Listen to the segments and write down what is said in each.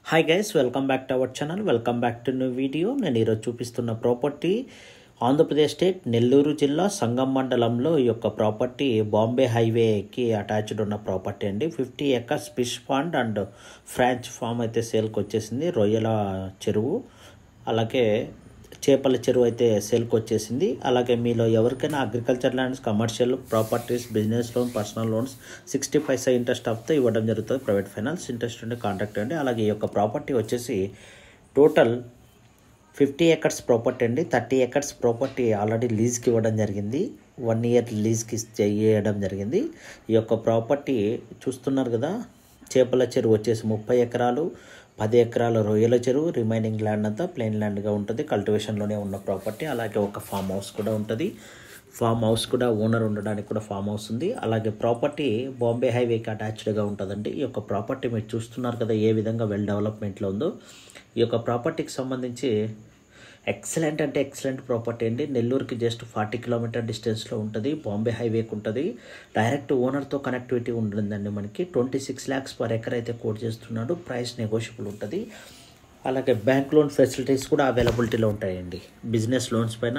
hi guys welcome back to our channel welcome back to new video నేను ఈరోజు చూపిస్తున్న property Andhra Pradesh state Nellore జిల్లా సంగం మండలంలో ఈ యొక్క ప్రాపర్టీ బాంబే హైవేకి అటాచ్డ్ ఉన్న ప్రాపర్టీ అండి fifty acres fish pond and prawn farm అయితే సేల్కి వచ్చేసింది రొయ్యల చెరువు అలాగే చేపల చెరువు అయితే సేల్కి వచ్చేసింది అలాగే మీలో ఎవరికైనా agriculture lands commercial properties business loan personal loans sixty paisa interest ఆఫ్తో ఇవ్వడం జరుగుతుంది ప్రైవేట్ ఫైనాన్స్ ఇంట్రెస్ట్ ఉంటే కాంటాక్ట్ అండి అలాగే ఈ యొక్క ప్రాపర్టీ వచ్చేసి టోటల్ ఫిఫ్టీ ఎకర్స్ ప్రాపర్టీ అండి థర్టీ ఎకర్స్ ప్రాపర్టీ ఆల్రెడీ లీజ్కి ఇవ్వడం జరిగింది వన్ ఇయర్ లీజ్కి చేయడం జరిగింది ఈ యొక్క ప్రాపర్టీ చూస్తున్నారు కదా చేపల చెరువు వచ్చేసి ముప్పై ఎకరాలు పది ఎకరాల రొయ్యల చెరువు రిమైనింగ్ ల్యాండ్ అంతా ప్లెయిన్ ల్యాండ్గా ఉంటుంది కల్టివేషన్లోనే ఉన్న ప్రాపర్టీ అలాగే ఒక ఫామ్ హౌస్ కూడా ఉంటుంది ఫామ్ హౌస్ కూడా ఓనర్ ఉండడానికి కూడా ఫామ్ హౌస్ ఉంది అలాగే ప్రాపర్టీ బాంబే హైవేకి అటాచ్డ్గా ఉంటుందండి ఈ యొక్క ప్రాపర్టీ మీరు చూస్తున్నారు కదా ఏ విధంగా వెల్ డెవలప్మెంట్లో ఉందో ఈ యొక్క ప్రాపర్టీకి సంబంధించి ఎక్సలెంట్ అంటే ఎక్సలెంట్ ప్రాపర్టీ అండి నెల్లూరుకి జస్ట్ ఫార్టీ కిలోమీటర్ డిస్టెన్స్లో ఉంటుంది బాంబే హైవేకి ఉంటుంది డైరెక్ట్ ఓనర్తో కనెక్టివిటీ ఉంటుందండి మనకి twenty six lakhs per acre అయితే కోట్ చేస్తున్నాడు ప్రైస్ నెగోషియబుల్ ఉంటుంది అలాగే బ్యాంక్ లోన్ ఫెసిలిటీస్ కూడా అవైలబిలిటీలో ఉంటాయండి బిజినెస్ లోన్స్ పైన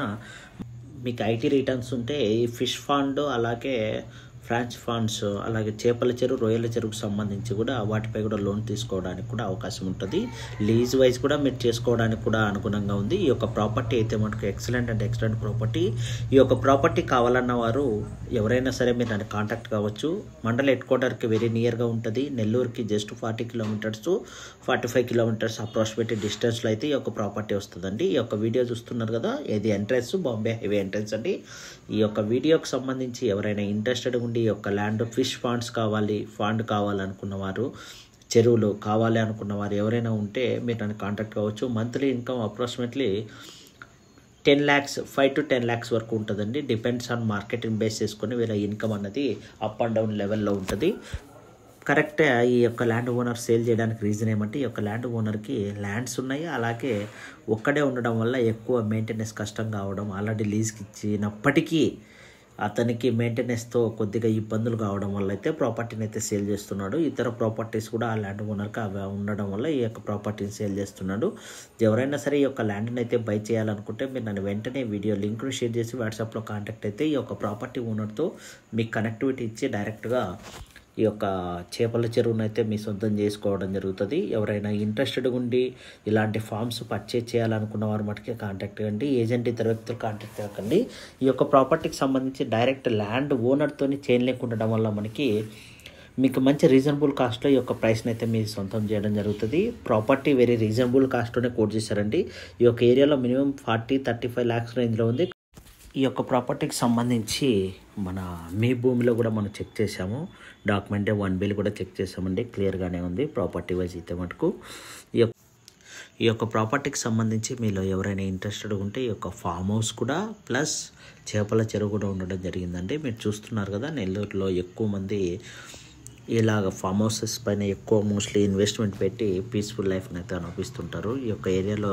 మీకు ఐటీ రిటర్న్స్ ఉంటే ఈ ఫిష్ ఫండ్ అలాగే ఫ్రాంచ్ ఫండ్స్ అలాగే చేపల చెరువు రొయ్యల చెరువుకు సంబంధించి కూడా వాటిపై కూడా లోన్ తీసుకోవడానికి కూడా అవకాశం ఉంటుంది లీజ్ వైజ్ కూడా మీరు చేసుకోవడానికి కూడా అనుగుణంగా ఉంది ఈ యొక్క ప్రాపర్టీ అయితే మనకు ఎక్సలెంట్ అండ్ ఎక్సలెంట్ ప్రాపర్టీ ఈ యొక్క ప్రాపర్టీ కావాలన్న వారు ఎవరైనా సరే మీరు నన్ను కాంటాక్ట్ కావచ్చు మండల హెడ్ క్వార్టర్కి వెరీ నియర్గా ఉంటుంది నెల్లూరుకి just forty kilometres forty five kilometres approximate డిస్టెన్స్లో అయితే ఈ యొక్క ప్రాపర్టీ వస్తుందండి ఈ యొక్క వీడియో చూస్తున్నారు కదా ఇది ఎంట్రెన్స్ బాంబే హైవే ఎంట్రెన్స్ అండి ఈ యొక్క వీడియోకి సంబంధించి ఎవరైనా ఇంట్రెస్టెడ్ ఉండి ఈ యొక్క ల్యాండ్ ఫిష్ ఫండ్స్ కావాలి ఫండ్ కావాలనుకున్న వారు చెరువులు కావాలి అనుకున్న వారు ఎవరైనా ఉంటే మీరు నన్ను కాంటాక్ట్ కావచ్చు monthly income approximately ten lakhs five to ten lakhs వరకు ఉంటుందండి డిపెండ్స్ ఆన్ మార్కెటింగ్ బేస్ చేసుకొని వీళ్ళ ఇన్కమ్ అన్నది అప్ అండ్ డౌన్ లెవెల్లో ఉంటుంది కరెక్ట్ ఈ యొక్క ల్యాండ్ ఓనర్ సేల్ చేయడానికి రీజన్ ఏమంటే ఈ యొక్క ల్యాండ్ ఓనర్కి ల్యాండ్స్ ఉన్నాయి అలాగే ఒక్కడే ఉండడం వల్ల ఎక్కువ మెయింటెనెన్స్ కష్టం కావడం ఆల్రెడీ లీజ్కి ఇచ్చినప్పటికీ అతనికి మెయింటెనెన్స్తో కొద్దిగా ఇబ్బందులు కావడం వల్ల అయితే ప్రాపర్టీని అయితే సేల్ చేస్తున్నాడు ఇతర ప్రాపర్టీస్ కూడా ఆ ల్యాండ్ ఓనర్కి అవి ఉండడం వల్ల ఈ యొక్క ప్రాపర్టీని సేల్ చేస్తున్నాడు ఎవరైనా సరే ఈ యొక్క ల్యాండ్ని అయితే బై చేయాలనుకుంటే మీరు నన్ను వెంటనే వీడియో లింక్ను షేర్ చేసి వాట్సాప్లో కాంటాక్ట్ అయితే ఈ యొక్క ప్రాపర్టీ ఓనర్తో మీకు కనెక్టివిటీ ఇచ్చి డైరెక్ట్గా ఈ యొక్క చేపల చెరువును అయితే మీ సొంతం చేసుకోవడం జరుగుతుంది ఎవరైనా ఇంట్రెస్టెడ్ ఉండి ఇలాంటి ఫామ్స్ పర్చేజ్ చేయాలనుకున్న వారు మటుకే కాంటాక్ట్ కండి ఏజెంట్ ఇతర వ్యక్తులు కాంటాక్ట్ అవ్వకండి ఈ యొక్క ప్రాపర్టీకి సంబంధించి డైరెక్ట్ ల్యాండ్ ఓనర్తోని చైన్ లింక్ ఉండడం వల్ల మనకి మీకు మంచి రీజనబుల్ కాస్ట్లో ఈ యొక్క ప్రైస్ని అయితే మీరు సొంతం చేయడం జరుగుతుంది ప్రాపర్టీ వెరీ రీజనబుల్ కాస్ట్లోనే కోట్ చేశారండి ఈ యొక్క ఏరియాలో minimum forty thirty five lakhs రేంజ్లో ఉంది ఈ యొక్క ప్రాపర్టీకి సంబంధించి మన మీ భూమిలో కూడా మనం చెక్ చేసాము డాక్యుమెంటే వన్ బిల్ కూడా చెక్ చేసామండి క్లియర్గానే ఉంది ప్రాపర్టీ వైజ్ అయితే మటుకు ఈ యొక్క ఈ యొక్క ప్రాపర్టీకి సంబంధించి మీలో ఎవరైనా ఇంట్రెస్టెడ్ ఉంటే ఈ యొక్క ఫామ్ హౌస్ కూడా ప్లస్ చేపల చెరువు కూడా ఉండడం జరిగిందండి మీరు చూస్తున్నారు కదా నెల్లూరులో ఎక్కువ మంది ఇలాగ ఫామ్ హౌసెస్ పైన ఎక్కువ మోస్ట్లీ ఇన్వెస్ట్మెంట్ పెట్టి పీస్ఫుల్ లైఫ్ని అయితే అనిపిస్తుంటారు ఈ యొక్క ఏరియాలో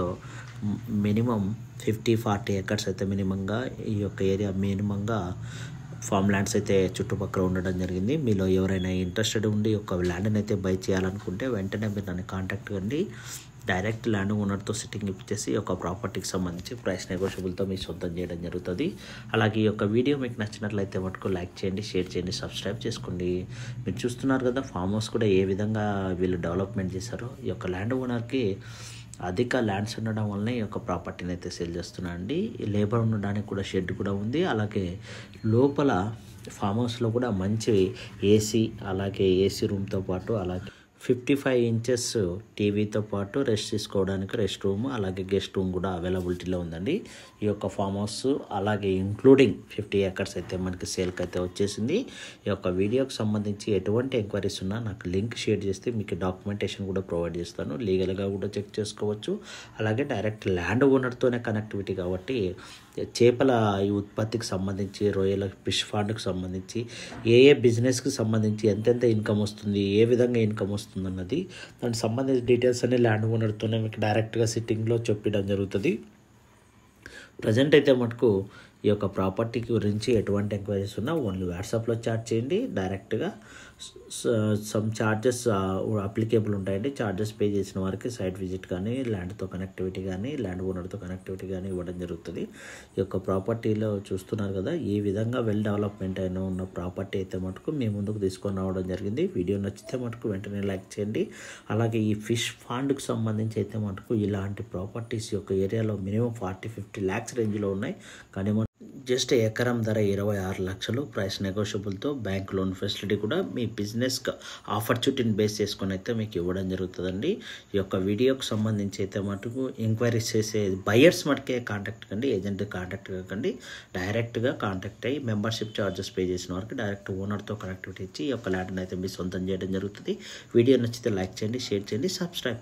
మినిమం ఫిఫ్టీ ఫార్టీ ఎకర్స్ అయితే మినిమంగా ఈ యొక్క ఏరియా మినిమంగా ఫామ్ ల్యాండ్స్ అయితే చుట్టుపక్కల ఉండడం జరిగింది మీలో ఎవరైనా ఇంట్రెస్టెడ్ ఉండి ఒక ల్యాండ్ని అయితే బై చేయాలనుకుంటే వెంటనే మీరు నన్ను కాంటాక్ట్ కండి డైరెక్ట్ ల్యాండ్ ఓనర్తో సిట్టింగ్ ఇచ్చేసి ఒక ప్రాపర్టీకి సంబంధించి ప్రైస్ నెగోషియబుల్తో మీ సొంతం చేయడం జరుగుతుంది అలాగే ఈ యొక్క వీడియో మీకు నచ్చినట్లయితే మటుకు లైక్ చేయండి షేర్ చేయండి సబ్స్క్రైబ్ చేసుకోండి మీరు చూస్తున్నారు కదా ఫామ్ హౌస్ కూడా ఏ విధంగా వీళ్ళు డెవలప్మెంట్ చేశారో ఈ యొక్క ల్యాండ్ ఓనర్కి అధిక ల్యాండ్స్ ఉండడం వల్లనే ఈ యొక్క ప్రాపర్టీని అయితే సేల్ చేస్తున్నా అండి లేబర్ ఉండడానికి కూడా షెడ్ కూడా ఉంది అలాగే లోపల ఫామ్ హౌస్లో కూడా మంచి ఏసీ అలాగే ఏసీ రూమ్తో పాటు అలాగే ఫిఫ్టీ ఫైవ్ ఇంచెస్ టీవీతో పాటు రెస్ట్ తీసుకోవడానికి రెస్ట్ రూమ్ అలాగే గెస్ట్ రూమ్ కూడా అవైలబిలిటీలో ఉందండి ఈ యొక్క ఫామ్ హౌస్ అలాగే ఇంక్లూడింగ్ ఫిఫ్టీ ఏకర్స్ అయితే మనకి సేల్కి అయితే వచ్చేసింది ఈ యొక్క వీడియోకి సంబంధించి ఎటువంటి ఎంక్వైరీస్ ఉన్నా నాకు లింక్ షేర్ చేస్తే మీకు డాక్యుమెంటేషన్ కూడా ప్రొవైడ్ చేస్తాను లీగల్గా కూడా చెక్ చేసుకోవచ్చు అలాగే డైరెక్ట్ ల్యాండ్ ఓనర్తోనే కనెక్టివిటీ కాబట్టి చేపల ఈ ఉత్పత్తికి సంబంధించి రొయ్యల ఫిష్ ఫండ్కి సంబంధించి ఏ ఏ బిజినెస్కి సంబంధించి ఎంతెంత ఇన్కమ్ వస్తుంది ఏ విధంగా ఇన్కమ్ వస్తుంది అన్నది దానికి సంబంధించిన డీటెయిల్స్ అన్ని ల్యాండ్ ఓనర్తోనే మీకు డైరెక్ట్గా సిట్టింగ్లో చెప్పడం జరుగుతుంది ప్రజెంట్ అయితే మటుకు ఈ యొక్క ప్రాపర్టీ గురించి ఎటువంటి ఎంక్వైరీస్ ఉన్నా ఓన్లీ వాట్సాప్లో చాట్ చేయండి డైరెక్ట్గా సమ్ ఛార్జెస్ అప్లికేబుల్ ఉంటాయండి ఛార్జెస్ పే చేసిన వారికి సైట్ విజిట్ కానీ ల్యాండ్తో కనెక్టివిటీ కానీ ల్యాండ్ ఓనర్తో కనెక్టివిటీ కానీ ఇవ్వడం జరుగుతుంది ఈ యొక్క ప్రాపర్టీలో చూస్తున్నారు కదా ఈ విధంగా వెల్ డెవలప్మెంట్ అయిన ఉన్న ప్రాపర్టీ అయితే మటుకు మీ ముందుకు తీసుకొని రావడం జరిగింది వీడియో నచ్చితే మటుకు వెంటనే లైక్ చేయండి అలాగే ఈ ఫిష్ ఫాండ్కి సంబంధించి అయితే మటుకు ఇలాంటి ప్రాపర్టీస్ యొక్క ఏరియాలో మినిమం ఫార్టీ ఫిఫ్టీ ల్యాక్స్ రేంజ్లో ఉన్నాయి కానీ మన జస్ట్ ఎకరం ధర ఇరవై ఆరు లక్షలు ప్రైస్ నెగోషియబుల్తో బ్యాంక్ లోన్ ఫెసిలిటీ కూడా మీ బిజినెస్ ఆపర్చునిటీని బేస్ చేసుకొని అయితే మీకు ఇవ్వడం జరుగుతుందండి ఈ యొక్క వీడియోకి సంబంధించి అయితే మటుకు ఎంక్వైరీస్ చేసే బయర్స్ మటుకే కాంటాక్ట్ కండి ఏజెంట్ కాంటాక్ట్ కాకండి డైరెక్ట్గా కాంటాక్ట్ అయ్యి మెంబర్షిప్ ఛార్జెస్ పే చేసిన వారికి డైరెక్ట్ ఓనర్తో కనెక్టివిటీ ఇచ్చి ఈ యొక్క ల్యాండ్ని అయితే మీ సొంతం చేయడం జరుగుతుంది వీడియో నచ్చితే లైక్ చేయండి షేర్ చేయండి సబ్స్క్రైబ్